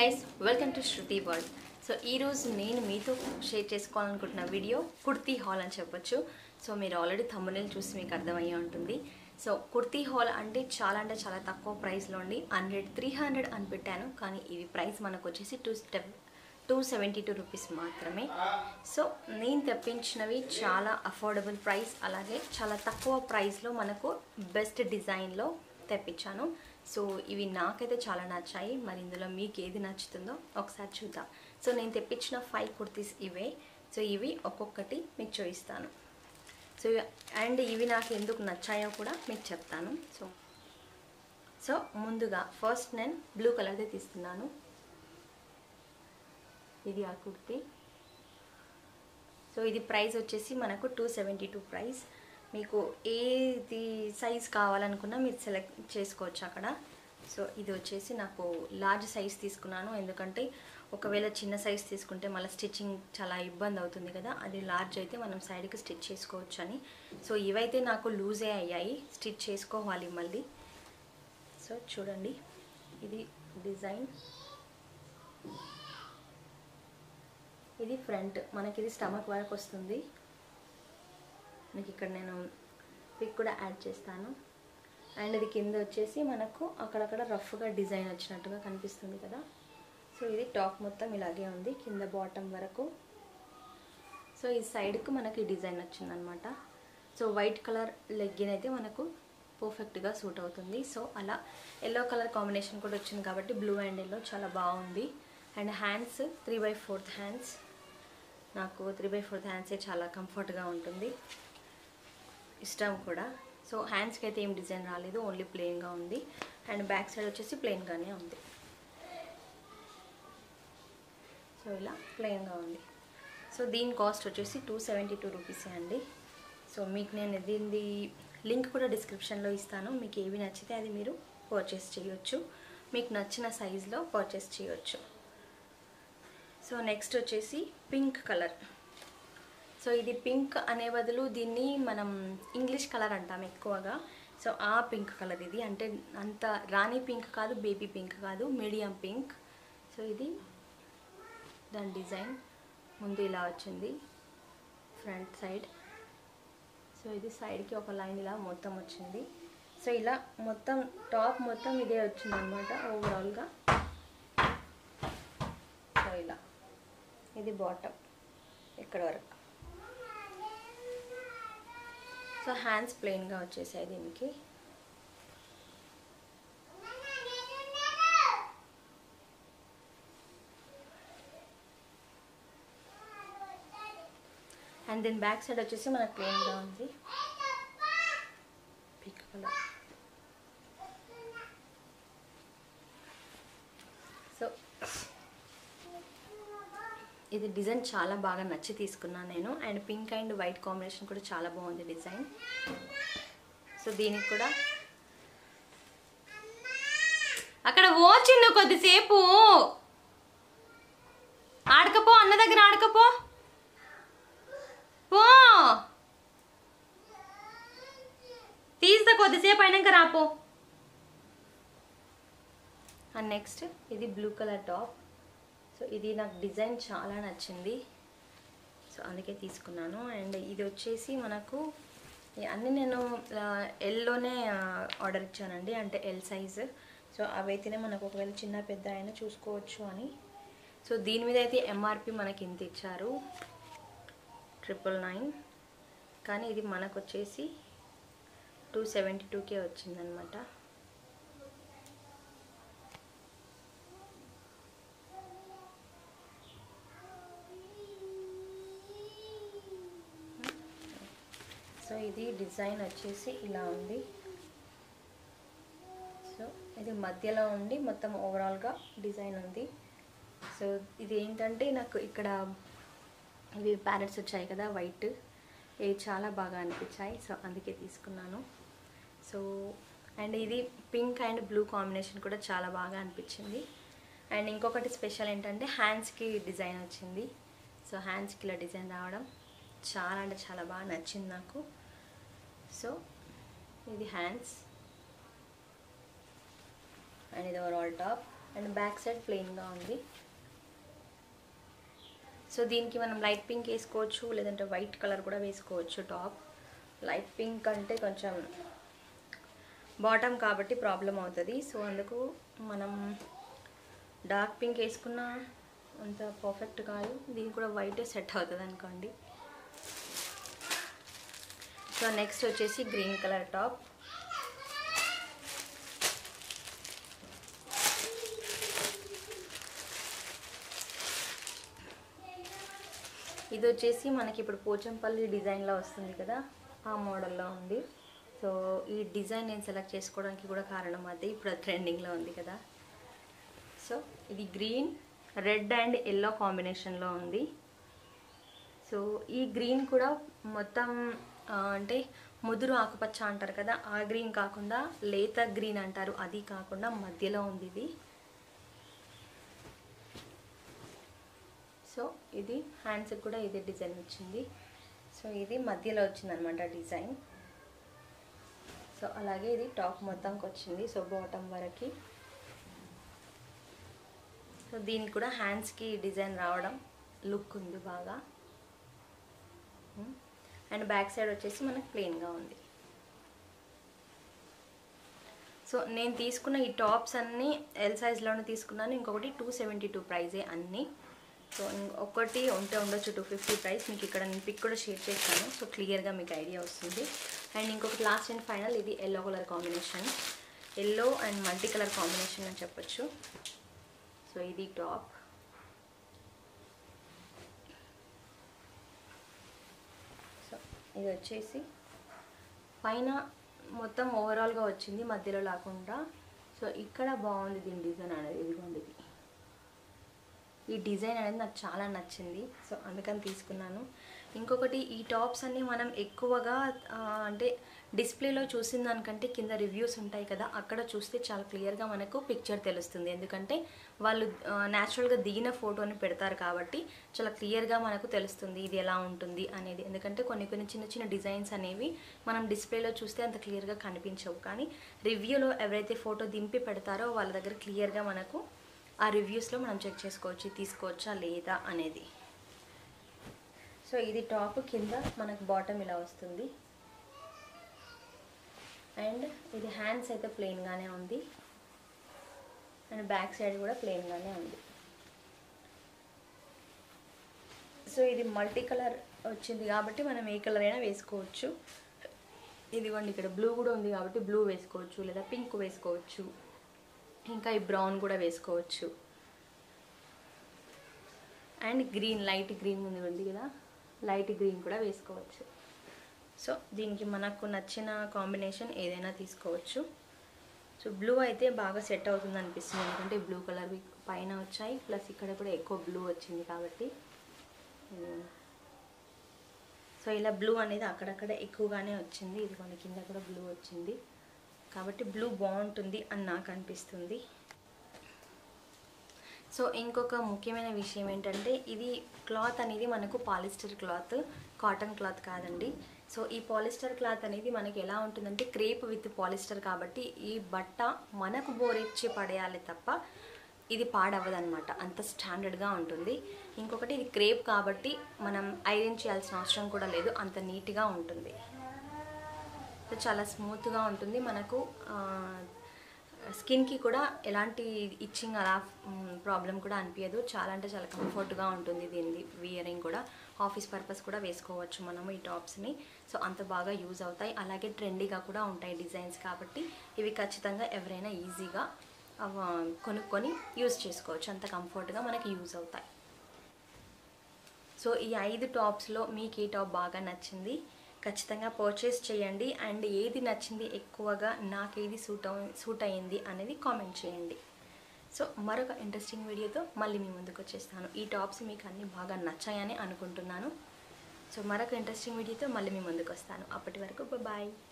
guys welcome to Shruti world so ఈరోజు నేను మీతో షేర్ చేసుకోవాలనుకుంటున్న వీడియో కుర్తీ హాల్ అని చెప్పొచ్చు సో మీరు ఆల్రెడీ తమ్ముని చూసి మీకు అర్థమయ్యే ఉంటుంది సో కుర్తీ హాల్ అంటే చాలా అంటే చాలా తక్కువ ప్రైస్లో ఉండి హండ్రెడ్ త్రీ హండ్రెడ్ అని పెట్టాను కానీ ఇవి ప్రైస్ మనకు వచ్చేసి two step two seventy two rupees మాత్రమే సో నేను తెప్పించినవి చాలా అఫోర్డబుల్ ప్రైస్ అలాగే చాలా తక్కువ ప్రైస్లో మనకు బెస్ట్ డిజైన్లో తెప్పించాను సో ఇవి నాకైతే చాలా నచ్చాయి మరి ఇందులో మీకు ఏది నచ్చుతుందో ఒకసారి చూద్దాం సో నేను తెప్పించిన ఫైవ్ కుర్తీస్ ఇవే సో ఇవి ఒక్కొక్కటి మీకు చూపిస్తాను సో అండ్ ఇవి నాకు ఎందుకు నచ్చాయో కూడా మీకు చెప్తాను సో సో ముందుగా ఫస్ట్ నేను బ్లూ కలర్ది తీస్తున్నాను ఇది ఆ కుర్తీ సో ఇది ప్రైస్ వచ్చేసి మనకు టూ సెవెంటీ టూ ప్రైస్ మీకు ఏది సైజ్ కావాలనుకున్నా మీరు సెలెక్ట్ చేసుకోవచ్చు అక్కడ సో ఇది వచ్చేసి నాకు లార్జ్ సైజ్ తీసుకున్నాను ఎందుకంటే ఒకవేళ చిన్న సైజ్ తీసుకుంటే మళ్ళీ స్టిచ్చింగ్ చాలా ఇబ్బంది అవుతుంది కదా అది లార్జ్ అయితే మనం సైడ్కి స్టిచ్ చేసుకోవచ్చు అని సో ఇవైతే నాకు లూజే అయ్యాయి స్టిచ్ చేసుకోవాలి మళ్ళీ సో చూడండి ఇది డిజైన్ ఇది ఫ్రంట్ మనకి ఇది స్టమక్ వరకు వస్తుంది మీకు ఇక్కడ నేను పిక్ కూడా యాడ్ చేస్తాను అండ్ ఇది కింద వచ్చేసి మనకు అక్కడక్కడ రఫ్గా డిజైన్ వచ్చినట్టుగా కనిపిస్తుంది కదా సో ఇది టాప్ మొత్తం ఇలాగే ఉంది కింద బాటమ్ వరకు సో ఈ సైడ్కు మనకి డిజైన్ వచ్చిందనమాట సో వైట్ కలర్ లెగ్గిన్ అయితే మనకు పర్ఫెక్ట్గా సూట్ అవుతుంది సో అలా ఎల్లో కలర్ కాంబినేషన్ కూడా వచ్చింది కాబట్టి బ్లూ అండ్ ఎల్లో చాలా బాగుంది and hands three by fourth hands నాకు త్రీ బై ఫోర్త్ హ్యాండ్సే చాలా కంఫర్ట్గా ఉంటుంది ఇష్టం కూడా సో హ్యాండ్స్కి అయితే ఏం డిజైన్ రాలేదు ఓన్లీ ప్లెయిన్గా ఉంది అండ్ బ్యాక్ సైడ్ వచ్చేసి ప్లెయిన్గానే ఉంది సో ఇలా ప్లెయిన్గా ఉంది సో దీని కాస్ట్ వచ్చేసి టూ సెవెంటీ టూ రూపీసే అండి సో మీకు నేను దీని లింక్ కూడా డిస్క్రిప్షన్లో ఇస్తాను మీకు ఏవి నచ్చితే అది మీరు పర్చేస్ చేయొచ్చు మీకు నచ్చిన సైజులో పర్చేస్ చేయొచ్చు సో నెక్స్ట్ వచ్చేసి పింక్ కలర్ సో ఇది పింక్ అనే బదులు దీన్ని మనం ఇంగ్లీష్ కలర్ అంటాం ఎక్కువగా సో ఆ పింక్ కలర్ ఇది అంటే అంత రాణి పింక్ కాదు బేబీ పింక్ కాదు మీడియం పింక్ సో ఇది దాని డిజైన్ ముందు ఇలా వచ్చింది ఫ్రంట్ సైడ్ సో ఇది సైడ్కి ఒక లైన్ ఇలా మొత్తం వచ్చింది సో ఇలా మొత్తం టాప్ మొత్తం ఇదే వచ్చింది అనమాట ఓవరాల్గా సో ఇలా ఇది బాటమ్ ఇక్కడ వరకు సో హ్యాండ్స్ ప్లెయిన్గా వచ్చేసాయి దీనికి అండ్ దీని బ్యాక్ సైడ్ వచ్చేసి మనకు ప్లెయిన్గా ఉంది పింక్ కలర్ సో ఇది డిజైన్ చాలా బాగా నచ్చి తీసుకున్నాను నేను and pink and white combination కూడా చాలా బాగుంది డిజైన్ సో దీనికి కూడా అక్కడ ఓచిండు కొద్దిసేపు ఆడకపో అన్న దగ్గర ఆడకపో పో తీస్తా కొద్దిసేపు అయినాక రాపో అండ్ నెక్స్ట్ ఇది బ్లూ కలర్ టాప్ సో ఇది నాకు డిజైన్ చాలా నచ్చింది సో అందుకే తీసుకున్నాను అండ్ ఇది వచ్చేసి మనకు అన్నీ నేను ఎల్లోనే ఆర్డర్ ఇచ్చానండి అంటే ఎల్ సైజు సో అవైతేనే మనకు ఒకవేళ చిన్న పెద్ద అయినా చూసుకోవచ్చు అని సో దీని మీద అయితే ఎంఆర్పి మనకి ఇంత ఇచ్చారు ట్రిపుల్ నైన్ కానీ ఇది మనకు వచ్చేసి టూ సెవెంటీ టూకే వచ్చిందనమాట సో ఇది డిజైన్ వచ్చేసి ఇలా ఉంది సో ఇది మధ్యలో ఉండి మొత్తం ఓవరాల్గా డిజైన్ ఉంది సో ఇది ఏంటంటే నాకు ఇక్కడ ఇవి ప్యారెట్స్ వచ్చాయి కదా వైట్ ఇవి చాలా బాగా అనిపించాయి సో అందుకే తీసుకున్నాను సో అండ్ ఇది పింక్ అండ్ బ్లూ కాంబినేషన్ కూడా చాలా బాగా అనిపించింది అండ్ ఇంకొకటి స్పెషల్ ఏంటంటే హ్యాండ్స్కి డిజైన్ వచ్చింది సో హ్యాండ్స్కి ఇలా డిజైన్ రావడం చాలా అంటే చాలా బాగా నచ్చింది నాకు సో ఇది హ్యాండ్స్ అండ్ ఇది overall top and back side ప్లెయిన్గా ఉంది సో దీనికి మనం లైట్ పింక్ వేసుకోవచ్చు లేదంటే వైట్ కలర్ కూడా వేసుకోవచ్చు టాప్ లైట్ పింక్ అంటే కొంచెం బాటమ్ కాబట్టి ప్రాబ్లం అవుతుంది సో అందుకు మనం డార్క్ పింక్ వేసుకున్న అంత పర్ఫెక్ట్ కాదు దీనికి కూడా వైటే సెట్ అవుతుంది అనుకోండి సో నెక్స్ట్ వచ్చేసి గ్రీన్ కలర్ టాప్ ఇది వచ్చేసి మనకి ఇప్పుడు పోచంపల్లి డిజైన్లో వస్తుంది కదా ఆ మోడల్లో ఉంది సో ఈ డిజైన్ నేను సెలెక్ట్ చేసుకోవడానికి కూడా కారణం అదే ఇప్పుడు ట్రెండింగ్లో ఉంది కదా సో ఇది గ్రీన్ రెడ్ అండ్ ఎల్లో కాంబినేషన్లో ఉంది సో ఈ గ్రీన్ కూడా మొత్తం ఆ, అంటే ముదురు ఆకుపచ్చ అంటారు కదా ఆ గ్రీన్ కాకుండా లేత గ్రీన్ అంటారు అది కాకుండా మధ్యలో ఉంది ఇది సో ఇది హ్యాండ్స్కి కూడా ఇదే డిజైన్ వచ్చింది సో ఇది మధ్యలో వచ్చిందనమాట డిజైన్ సో అలాగే ఇది టాప్ మొత్తంకి వచ్చింది సో బాటమ్ వరకు సో దీనికి కూడా హ్యాండ్స్కి డిజైన్ రావడం లుక్ ఉంది బాగా అండ్ బ్యాక్ సైడ్ వచ్చేసి మనకు ప్లెయిన్గా ఉంది సో నేను తీసుకున్న ఈ టాప్స్ అన్నీ ఎల్ సైజ్లోనే తీసుకున్నాను ఇంకొకటి టూ సెవెంటీ టూ ప్రైజే అన్నీ సో ఒకటి ఉంటే ఉండొచ్చు టూ ఫిఫ్టీ ప్రైస్ మీకు ఇక్కడ నేను పిక్ కూడా షేర్ చేస్తాను సో క్లియర్గా మీకు ఐడియా వస్తుంది అండ్ ఇంకొకటి లాస్ట్ అండ్ ఫైనల్ ఇది yellow colour combination yellow and multi colour combination అని చెప్పొచ్చు సో ఇది టాప్ సో ఇది వచ్చేసి పైన మొత్తం ఓవరాల్గా వచ్చింది మధ్యలో లేకుండా సో ఇక్కడ బాగుంది దీని డిజైన్ అనేది ఇదిగోండి ఇది ఈ డిజైన్ అనేది నాకు చాలా నచ్చింది సో అందుకని తీసుకున్నాను ఇంకొకటి ఈ టాప్స్ అన్నీ మనం ఎక్కువగా ఆ, అంటే డిస్ప్లేలో చూసిన దానికంటే కింద రివ్యూస్ ఉంటాయి కదా అక్కడ చూస్తే చాలా క్లియర్గా మనకు పిక్చర్ తెలుస్తుంది ఎందుకంటే వాళ్ళు న్యాచురల్గా దిగిన ఫోటోని పెడతారు కాబట్టి చాలా క్లియర్గా మనకు తెలుస్తుంది ఇది ఎలా ఉంటుంది అనేది ఎందుకంటే కొన్ని కొన్ని చిన్న చిన్న డిజైన్స్ అనేవి మనం డిస్ప్లేలో చూస్తే అంత క్లియర్గా కనిపించవు కానీ రివ్యూలో ఎవరైతే ఫోటో దింపి పెడతారో వాళ్ళ దగ్గర క్లియర్గా మనకు ఆ రివ్యూస్లో మనం చెక్ చేసుకోవచ్చు ఇది తీసుకోవచ్చా లేదా అనేది సో ఇది టాప్ కింద మనకు బాటమ్ ఇలా వస్తుంది అండ్ ఇది హ్యాండ్స్ అయితే ప్లెయిన్గానే ఉంది అండ్ బ్యాక్ సైడ్ కూడా ప్లెయిన్గానే ఉంది సో ఇది మల్టీ కలర్ వచ్చింది కాబట్టి మనం ఏ కలర్ అయినా వేసుకోవచ్చు ఇదిగోండి ఇక్కడ బ్లూ కూడా ఉంది కాబట్టి బ్లూ వేసుకోవచ్చు లేదా పింక్ వేసుకోవచ్చు ఇంకా ఈ బ్రౌన్ కూడా వేసుకోవచ్చు అండ్ గ్రీన్ లైట్ గ్రీన్ ఉంది ఉంది కదా లైట్ గ్రీన్ కూడా వేసుకోవచ్చు సో దీనికి మనకు నచ్చిన కాంబినేషన్ ఏదైనా తీసుకోవచ్చు సో బ్లూ అయితే బాగా సెట్ అవుతుంది అనిపిస్తుంది ఎందుకంటే బ్లూ కలర్ పైన వచ్చాయి ప్లస్ ఇక్కడ కూడా ఎక్కువ బ్లూ వచ్చింది కాబట్టి ఉమ్, సో ఇలా బ్లూ అనేది అక్కడక్కడ ఎక్కువగానే వచ్చింది ఇది కొన్ని కింద కూడా బ్లూ వచ్చింది కాబట్టి బ్లూ బాగుంటుంది అని నాకు అనిపిస్తుంది సో ఇంకొక ముఖ్యమైన విషయం ఏంటంటే ఇది క్లాత్ అనేది మనకు పాలిస్టర్ క్లాత్ కాటన్ క్లాత్ కాదండి సో ఈ పాలిస్టర్ క్లాత్ అనేది మనకి ఎలా ఉంటుందంటే క్రేప్ విత్ పాలిస్టర్ కాబట్టి ఈ బట్ట మనకు బోరెచ్చి పడేయాలి తప్ప ఇది పాడవ్వదన్నమాట అంత స్టాండర్డ్గా ఉంటుంది ఇంకొకటి ఇది క్రేప్ కాబట్టి మనం ఐరన్ చేయాల్సిన అవసరం కూడా లేదు అంత నీట్గా ఉంటుంది సో చాలా స్మూత్గా ఉంటుంది మనకు స్కిన్కి కూడా ఎలాంటి ఇచ్చింగ్ అలా ప్రాబ్లం కూడా అనిపించదు చాలా అంటే చాలా కంఫర్ట్గా ఉంటుంది దీనిది వియరింగ్ కూడా ఆఫీస్ పర్పస్ కూడా వేసుకోవచ్చు మనము ఈ టాప్స్ని సో అంత బాగా యూజ్ అవుతాయి అలాగే ట్రెండీగా కూడా ఉంటాయి డిజైన్స్ కాబట్టి ఇవి ఖచ్చితంగా ఎవరైనా ఈజీగా అవ- కొనుక్కొని యూజ్ చేసుకోవచ్చు అంత కంఫర్ట్గా మనకి యూజ్ అవుతాయి సో ఈ ఐదు టాప్స్లో మీకు ఏ టాప్ బాగా నచ్చింది ఖచ్చితంగా పర్చేస్ చేయండి అండ్ ఏది నచ్చింది ఎక్కువగా నాకు ఏది సూట్ అవ సూట్ అయ్యింది అనేది కామెంట్ చేయండి సో మరొక ఇంట్రెస్టింగ్ వీడియోతో మళ్ళీ మీ ముందుకు వచ్చేస్తాను ఈ టాప్స్ మీకు అన్నీ బాగా నచ్చాయని అనుకుంటున్నాను సో మరొక ఇంట్రెస్టింగ్ వీడియోతో మళ్ళీ మీ ముందుకు వస్తాను అప్పటి వరకు బాయ్